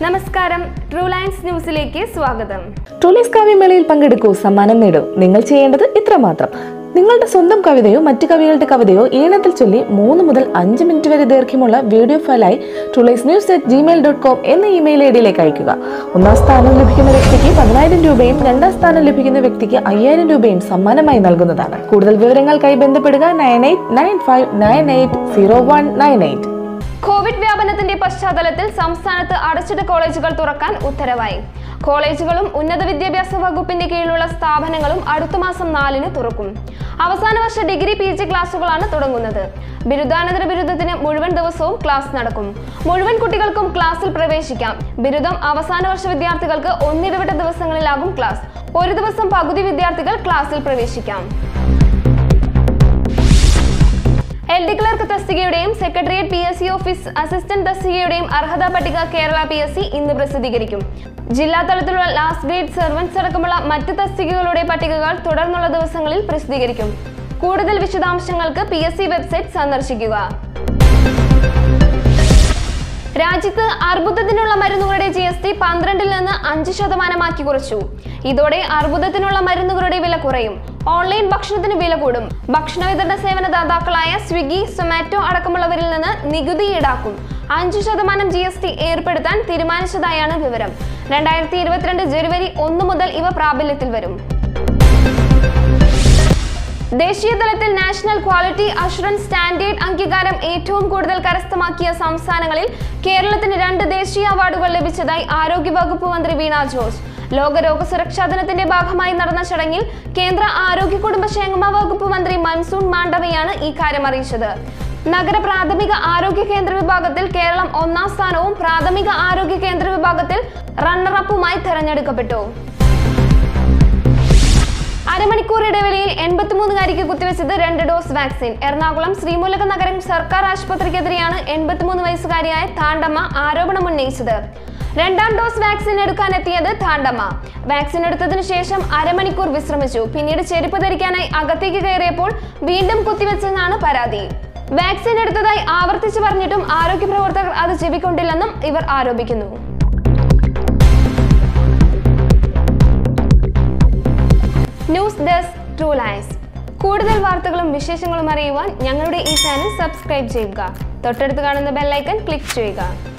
നമസ്കാരം true lines ന്യൂസിലേക്ക് സ്വാഗതം ട്രോളീസ് കാവ്യമേളയിൽ പങ്കെടുക്കൂ സമ്മാനം നേടൂ നിങ്ങൾ ചെയ്യേണ്ടത് ഇത്രമാത്രം നിങ്ങളുടെ സ്വന്തം കവിതയോ മറ്റു കവികളുടെ കവിതയോ ഈണത്തിൽ ചൊല്ലി മൂന്ന് മുതൽ അഞ്ച് മിനിറ്റ് വരെ ദൈർഘ്യമുള്ള വീഡിയോ ഫയലായി truelies news at Gmail dot com എന്ന ഇമെയിൽ ഐ ഡിയിലേക്ക് അയക്കുക ഒന്നാം സ്ഥാനം ലഭിക്കുന്ന വ്യക്തിക്ക് പതിനായിരം രൂപയും രണ്ടാം സ്ഥാനം ലഭിക്കുന്ന വ്യക്തിക്ക് അയ്യായിരം രൂപയും സമ്മാനമായി നൽകുന്നതാണ് കൂടുതൽ വിവരങ്ങൾക്കായി ബന്ധപ്പെടുക nine eight nine five nine eight zero one nine eight covid വ്യാപനത്തിന്റെ പശ്ചാത്തലത്തിൽ സംസ്ഥാനത്ത് അടച്ചിട്ട കോളേജുകൾ തുറക്കാൻ ഉത്തരവായി കോളേജുകളും ഉന്നത വിദ്യാഭ്യാസ വകുപ്പിന്റെ കീഴിലുള്ള സ്ഥാപനങ്ങളും അടുത്ത മാസം നാലിന് തുറക്കും അവസാന വർഷ ഡിഗ്രി പി ജി ക്ലാസുകളാണ് തുടങ്ങുന്നത് ബിരുദാനന്തര ബിരുദത്തിന് മുഴുവൻ ദിവസവും ക്ലാസ് നടക്കും മുഴുവൻ കുട്ടികൾക്കും ക്ലാസ്സിൽ പ്രവേശിക്കാം ബിരുദം അവസാന വർഷ വിദ്യാർത്ഥികൾക്ക് ഒന്നിടവിട്ട ദിവസങ്ങളിലാകും ക്ലാസ് ഒരു ദിവസം പകുതി വിദ്യാർത്ഥികൾ ക്ലാസ്സിൽ പ്രവേശിക്കാം എൽ ഡി ക്ലർക്ക് തസ്തികയുടെയും secretariat P S C office assistant തസ്തികയുടെയും അർഹതാ പട്ടിക കേരള പി എസ് സി ഇന്ന് പ്രസിദ്ധീകരിക്കും ജില്ലാ തലത്തിലുള്ള ലാസ്റ്റ് ഗ്രേഡ് സെർവൻസ് അടക്കമുള്ള മറ്റ് തസ്തികകളുടെ പട്ടികകൾ തുടർന്നുള്ള ദിവസങ്ങളിൽ പ്രസിദ്ധീകരിക്കും കൂടുതൽ വിശദാംശങ്ങൾക്ക് പി എസ് സി വെബ്സൈറ്റ് സന്ദർശിക്കുക രാജ്യത്ത് അർബുദത്തിനുള്ള മരുന്നുകളുടെ ജി എസ് ടി പന്ത്രണ്ടിൽ നിന്ന് അഞ്ച് ശതമാനമാക്കി കുറച്ചു ഇതോടെ അർബുദത്തിനുള്ള മരുന്നുകളുടെ വില കുറയും ഓൺലൈൻ ഭക്ഷണത്തിന് വില കൂടും ഭക്ഷണ വിതരണ സേവന ദാതാക്കളായ സ്വിഗ്ഗി സൊമാറ്റോ അടക്കമുള്ളവരിൽ നിന്ന് നികുതി ഈടാക്കും അഞ്ചു ശതമാനം ജി എസ് ടി ഏർപ്പെടുത്താൻ തീരുമാനിച്ചതായാണ് വിവരം രണ്ടായിരത്തി ഇരുപത്തിരണ്ട് ജനുവരി ഒന്ന് മുതൽ ഇവ പ്രാബല്യത്തിൽ വരും ദേശീയ തലത്തിൽ നാഷണൽ ക്വാളിറ്റി അഷുറൻസ് സ്റ്റാൻഡേർഡ് അംഗീകാരം ഏറ്റവും കൂടുതൽ കരസ്ഥമാക്കിയ സംസ്ഥാനങ്ങളിൽ കേരളത്തിന് രണ്ട് ദേശീയ അവാർഡുകൾ ലഭിച്ചതായി ആരോഗ്യവകുപ്പ് മന്ത്രി വീണ ജോർജ് ലോക രോഗസുരക്ഷാ ദിനത്തിന്റെ ഭാഗമായി നടന്ന ചടങ്ങിൽ കേന്ദ്ര ആരോഗ്യ കുടുംബക്ഷേമ വകുപ്പ് മന്ത്രി മൻസൂൺ മാണ്ഡവയാണ് ഈ കാര്യം അറിയിച്ചത് നഗര പ്രാഥമിക ആരോഗ്യ കേന്ദ്ര വിഭാഗത്തിൽ കേരളം ഒന്നാം സ്ഥാനവും പ്രാഥമിക ആരോഗ്യ കേന്ദ്ര വിഭാഗത്തിൽ റണ്ണറപ്പുമായി തെരഞ്ഞെടുക്കപ്പെട്ടു അരമണിക്കൂർ ഇടവേളയിൽ എൺപത്തിമൂന്നുകാരിക്ക് കുത്തിവെച്ചത് രണ്ട് ഡോസ് വാക്സിൻ എറണാകുളം ശ്രീമൂലക നഗരം സർക്കാർ ആശുപത്രിക്കെതിരെയാണ് എൺപത്തിമൂന്ന് വയസ്സുകാരിയായ താണ്ടമ്മ ആരോപണം ഉന്നയിച്ചത് രണ്ടാം ഡോസ് വാക്സിൻ എടുക്കാനെത്തിയത് താണ്ടമ്മ വാക്സിൻ എടുത്തതിനു ശേഷം അരമണിക്കൂർ വിശ്രമിച്ചു പിന്നീട് ചെരുപ്പ് ധരിക്കാനായി അകത്തേക്ക് കയറിയപ്പോൾ വീണ്ടും കുത്തിവെച്ചെന്നാണ് പരാതി വാക്സിൻ എടുത്തതായി ആവർത്തിച്ചു പറഞ്ഞിട്ടും ആരോഗ്യ പ്രവർത്തകർ അത് ചെവിക്കൊണ്ടില്ലെന്നും ഇവർ ആരോപിക്കുന്നു ന്യൂസ് ഡെസ്ക് ട്രൂ ലൈൻസ് കൂടുതൽ വാർത്തകളും വിശേഷങ്ങളും അറിയുവാൻ ഞങ്ങളുടെ ഈ ചാനൽ സബ്സ്ക്രൈബ് ചെയ്യുക തൊട്ടടുത്ത് കാണുന്ന ബെല്ലൈക്കൺ ക്ലിക്ക് ചെയ്യുക